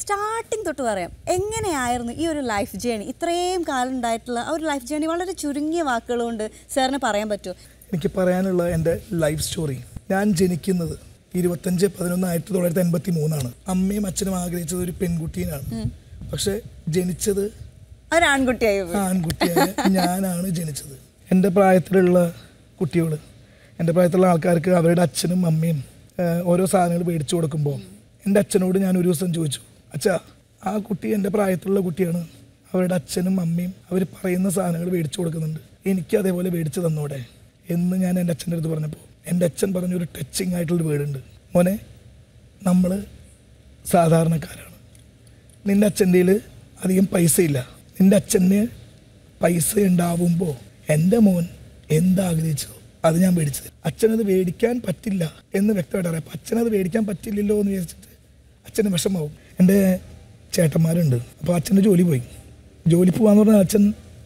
Starting തൊട്ട് പറയാം എങ്ങനെയായിരുന്നു ഈ ഒരു ലൈഫ് ജേണി ഇത്രയും കാലം ഉണ്ടായിട്ടുള്ള ആ ഒരു ലൈഫ് ജേണി വളരെ ചുരുങ്ങിയ വാക്കുകൾ കൊണ്ട് സാറിന് പറയാൻ പറ്റുമോ എനിക്ക് പറയാനുള്ള എൻ്റെ ലൈഫ് സ്റ്റോറി ഞാൻ ജനിക്കുന്നത് ഇരുപത്തഞ്ച് പതിനൊന്ന് ആയിരത്തി തൊള്ളായിരത്തി എൺപത്തി മൂന്നാണ് അമ്മയും അച്ഛനും ആഗ്രഹിച്ചത് ഒരു പെൺകുട്ടീനാണ് പക്ഷെ ജനിച്ചത് ഒരു ആൺകുട്ടിയായി പോയി. ആൺകുട്ടിയായ ഞാനാണ് ജനിച്ചത് എൻ്റെ പ്രായത്തിലുള്ള കുട്ടികൾ എൻ്റെ പ്രായത്തിലുള്ള ആൾക്കാർക്ക് അവരുടെ അച്ഛനും അമ്മയും ആ, ഓരോ സാധനങ്ങൾ മേടിച്ചു കൊടുക്കുമ്പോൾ എൻ്റെ അച്ഛനോട് ഞാൻ ഒരു ദിവസം ചോദിച്ചു അച്ഛാ ആ കുട്ടി എൻ്റെ പ്രായത്തിലുള്ള കുട്ടിയാണ് അവരുടെ അച്ഛനും അമ്മയും അവർ പറയുന്ന സാധനങ്ങൾ മേടിച്ചു കൊടുക്കുന്നുണ്ട് എനിക്ക് അതേപോലെ മേടിച്ചു തന്നോടെ എന്ന് ഞാൻ എൻ്റെ അച്ഛൻ്റെ അടുത്ത് പറഞ്ഞപ്പോൾ എൻ്റെ അച്ഛൻ പറഞ്ഞൊരു ടച്ചിങ് ആയിട്ടുള്ളൊരു വേർഡുണ്ട് മോനെ നമ്മൾ സാധാരണക്കാരാണ് നിന്റെ അച്ഛൻ്റെ കയ്യിൽ അധികം പൈസ ഇല്ല നിന്റെ അച്ഛന് പൈസ ഉണ്ടാവുമ്പോൾ എൻ്റെ മോൻ എന്താഗ്രഹിച്ചോ അത് ഞാൻ മേടിച്ചത് അച്ഛനത് മേടിക്കാൻ പറ്റില്ല എന്ന് വ്യക്തമായിട്ട് അറിയാം അപ്പം അച്ഛനത് മേടിക്കാൻ പറ്റില്ലല്ലോ എന്ന് വിചാരിച്ചിട്ട് അച്ഛന് വിഷമാവും എൻ്റെ ചേട്ടന്മാരുണ്ട് അപ്പോൾ അച്ഛൻ്റെ ജോലി പോയി ജോലി പോകാന്ന് പറഞ്ഞാൽ അച്ഛൻ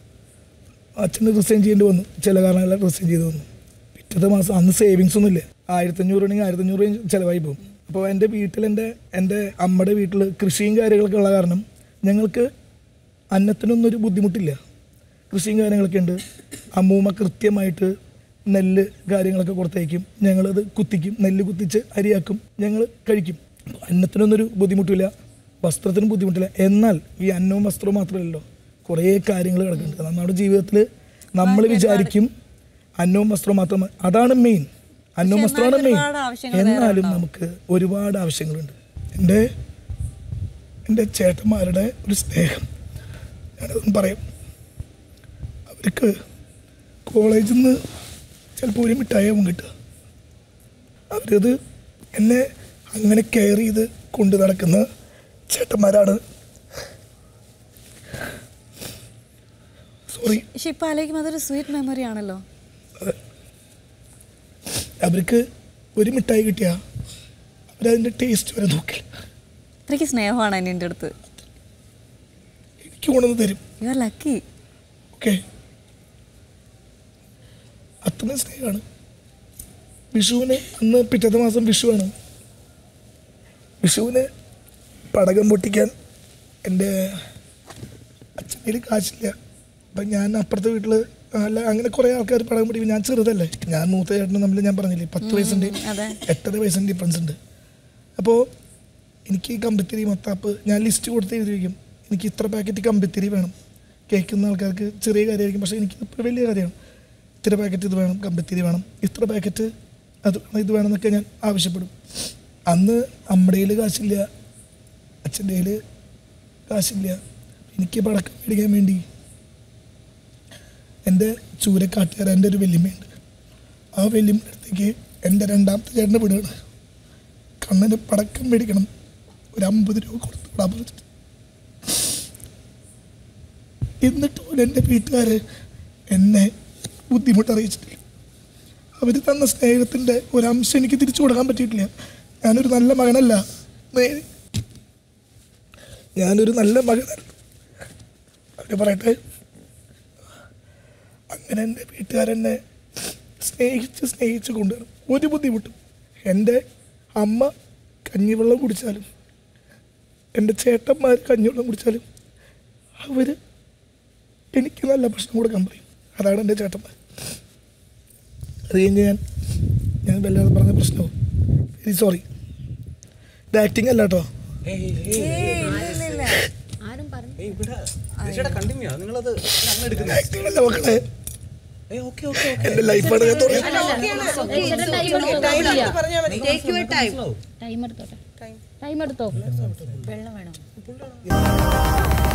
അച്ഛന് റിസൈൻ ചെയ്യേണ്ടി വന്നു ചില കാരണങ്ങളാൽ റിസൈൻ ചെയ്ത് വന്നു പിറ്റത്തെ മാസം അന്ന് സേവിങ്സ് ഒന്നും ഇല്ല ആയിരത്തഞ്ഞൂറ് ഉണ്ടെങ്കിൽ ആയിരത്തഞ്ഞൂറ് ചിലവായി പോകും അപ്പോൾ എൻ്റെ വീട്ടിൽ എൻ്റെ എൻ്റെ അമ്മയുടെ വീട്ടിൽ കൃഷിയും കാര്യങ്ങളൊക്കെ ഉള്ള കാരണം ഞങ്ങൾക്ക് അന്നത്തിനൊന്നും ഒരു ബുദ്ധിമുട്ടില്ല കൃഷിയും കാര്യങ്ങളൊക്കെ ഉണ്ട് അമ്മൂമ്മ കൃത്യമായിട്ട് നെല്ല് കാര്യങ്ങളൊക്കെ കൊടുത്തയക്കും ഞങ്ങളത് കുത്തിക്കും നെല്ല് കുത്തിച്ച് അരിയാക്കും ഞങ്ങൾ കഴിക്കും അപ്പോൾ അന്നത്തിനൊന്നൊരു ബുദ്ധിമുട്ടില്ല വസ്ത്രത്തിനും ബുദ്ധിമുട്ടില്ല എന്നാൽ ഈ അന്നവും വസ്ത്രവും മാത്രമല്ലല്ലോ കുറേ കാര്യങ്ങൾ കിടക്കുന്നുണ്ട് നമ്മുടെ ജീവിതത്തിൽ നമ്മൾ വിചാരിക്കും അന്നവും വസ്ത്രവും മാത്രം മതി. അതാണ് മെയിൻ അന്നവും പക്ഷെ വസ്ത്രമാണ് മെയിൻ എന്നാലും ഒരുപാട് ആവശ്യങ്ങൾ വേറെ എന്നാലും ഉണ്ടാവും. നമുക്ക് ഒരുപാട് ആവശ്യങ്ങളുണ്ട് എൻ്റെ എൻ്റെ ചേട്ടന്മാരുടെ ഒരു സ്നേഹം ഞാനതൊന്നും പറയാം അവർക്ക് കോളേജിൽ നിന്ന് ചിലപ്പോൾ ഒരു മിഠായാവും കിട്ടുക അവരത് എന്നെ അങ്ങനെ കെയർ ചെയ്ത് കൊണ്ടു നടക്കുന്ന ചേട്ടന്മാരാണ് സോറി പക്ഷെ ഇപ്പൊ ആലോചിക്കുമ്പോൾ അതൊരു സ്വീറ്റ് മെമ്മറി ആണല്ലോ അവർക്ക് ഒരു മിഠായി കിട്ടിയാൽ അവരതിൻ്റെ ടേസ്റ്റ് വരെ നോക്കില്ല അത്രയ്ക്ക് സ്നേഹമാണ് എൻ്റെ അടുത്ത് എനിക്ക് കൊണ്ടുവന്ന് തരും യു ആർ ലക്കി ഓക്കെ അത്രയും സ്നേഹമാണ് വിഷുവിന് അന്ന് പിറ്റത്തെ മാസം വിഷുവാണ് വിഷുവിന് പടകം പൊട്ടിക്കാൻ എൻ്റെ അച്ഛൻ്റെ കയ്യിൽ കാശില്ല അപ്പം ഞാൻ അപ്പുറത്തെ വീട്ടിൽ അല്ല അങ്ങനെ കുറേ ആൾക്കാർ പടകം പൊട്ടിക്കും ഞാൻ ചെറുതല്ലേ ഞാൻ മൂത്ത ചേട്ടനും തമ്മിൽ ഞാൻ പറഞ്ഞില്ലേ പത്ത് വയസ്സിൻ്റെ അതെ. എട്ടര വയസ്സിൻ്റെ ഡിഫറൻസ് ഉണ്ട് അപ്പോൾ എനിക്ക് കമ്പിത്തിരി മത്താപ്പ് ഞാൻ ലിസ്റ്റ് കൊടുത്ത് എഴുതി വയ്ക്കും എനിക്ക് ഇത്ര പാക്കറ്റ് കമ്പിത്തിരി വേണം കേൾക്കുന്ന ആൾക്കാർക്ക് ചെറിയ കാര്യമായിരിക്കും പക്ഷേ എനിക്ക് ഇപ്പോൾ വലിയ കാര്യമാണ് ഇത്ര പാക്കറ്റ് ഇത് വേണം കമ്പിത്തിരി വേണം ഇത്ര പാക്കറ്റ് അത് വേണം, ഇത് വേണം എന്നൊക്കെ ഞാൻ ആവശ്യപ്പെടും അന്ന് അമ്മയുടെ കയ്യിൽ കാശില്ല അച്ഛൻ്റെ കയ്യിൽ കാശില്ല എനിക്ക് പടക്കം മേടിക്കാൻ വേണ്ടി എൻ്റെ ചൂരക്കാട്ടുകാരൻ്റെ ഒരു വെല്ലുമ്മയുണ്ട് ആ വെല്ലുമ്മയുടെ അടുത്തേക്ക് എൻ്റെ രണ്ടാമത്തെ ചേട്ടനെ വിടുകയാണ് കണ്ണന് പടക്കം മേടിക്കണം ഒരു അമ്പത് രൂപ കൊടുത്ത് വിടാൻ പറഞ്ഞിട്ട് എന്നിട്ട് പോലും എൻ്റെ വീട്ടുകാർ എന്നെ ബുദ്ധിമുട്ട് അറിയിച്ചിട്ടില്ല അവർ തന്ന സ്നേഹത്തിൻ്റെ ഒരംശം എനിക്ക് തിരിച്ചു കൊടുക്കാൻ പറ്റിയിട്ടില്ല ഞാനൊരു നല്ല മകനല്ല നേ- ഞാനൊരു നല്ല മകനല്ല അവർ പറയട്ടെ അങ്ങനെ എൻ്റെ വീട്ടുകാരെന്നെ സ്നേഹിച്ച് സ്നേഹിച്ച് കൊണ്ടുവരും ഒരു ബുദ്ധിമുട്ടും എൻ്റെ അമ്മ കഞ്ഞിവെള്ളം കുടിച്ചാലും എൻ്റെ ചേട്ടന്മാർ കഞ്ഞിവെള്ളം കുടിച്ചാലും അവർ എനിക്ക് നല്ല ഭക്ഷണം കൊടുക്കാൻ പറയും അതാണ് എൻ്റെ ചേട്ടന്മാർ അത് കഴിഞ്ഞ് ഞാൻ ഞാൻ വല്ലാതെ പറഞ്ഞ പ്രശ്നവും വെരി സോറി ഇത് ആക്ടിങ് അല്ല കേട്ടോ കണ്ടിന്യൂ നിങ്ങളത് അങ്ങനെ എടുക്കുന്നത് ആക്ടിങ് അല്ല മക്കളെ ഏ ഓക്കെ ഓക്കെ എൻ്റെ ലൈഫാണ് ഞാൻ തുടങ്ങി ടേക്ക് യുവർ ടൈം ടൈം എടുത്തോട്ടെ ടൈം എടുത്തോ വെള്ളം വേണം